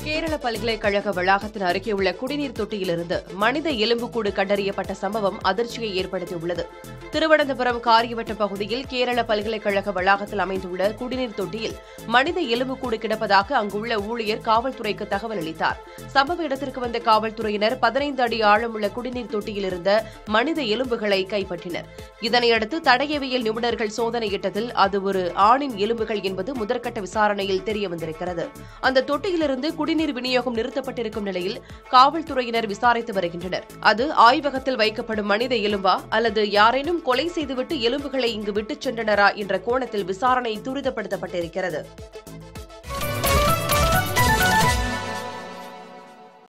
கேரள பல்கலைக்கழக வளாகத்தின் அருகே உள்ள குடிநீர் தொட்டியிலிருந்து மனித எலும்புக்கூடு கண்டறியப்பட்ட சம்பவம் அதிர்ச்சியை ஏற்படுத்தியுள்ளது திருவனந்தபுரம் காரியவட்டம் பகுதியில் கேரள பல்கலைக்கழக வளாகத்தில் அமைந்துள்ள குடிநீர் தொட்டியில் மனித எலும்புக்கூடு கிடப்பதாக அங்குள்ள ஊழியர் காவல்துறைக்கு தகவல் அளித்தார் சம்பவ இடத்திற்கு வந்த காவல்துறையினர் பதினைந்து அடி ஆழமுள்ள குடிநீர் தொட்டியில் இருந்த மனித எலும்புகளை கைப்பற்றினர் இதனையடுத்து தடயவியல் நிபுணர்கள் சோதனையிட்டதில் அது ஒரு ஆணின் எலும்புகள் என்பது முதற்கட்ட விசாரணையில் தெரியவந்திருக்கிறது அந்த தொட்டியிலிருந்து குடிநீர் விநியோகம் நிறுத்தப்பட்டிருக்கும் நிலையில் காவல்துறையினர் விசாரித்து வருகின்றனர் அது ஆய்வகத்தில் வைக்கப்படும் மனித எலும்பா அல்லது யாரேனும் கொலை செய்துவிட்டு எலும்புகளை இங்கு விட்டுச் சென்றனரா என்ற கோணத்தில் விசாரணை துரிதப்படுத்தப்பட்டிருக்கிறது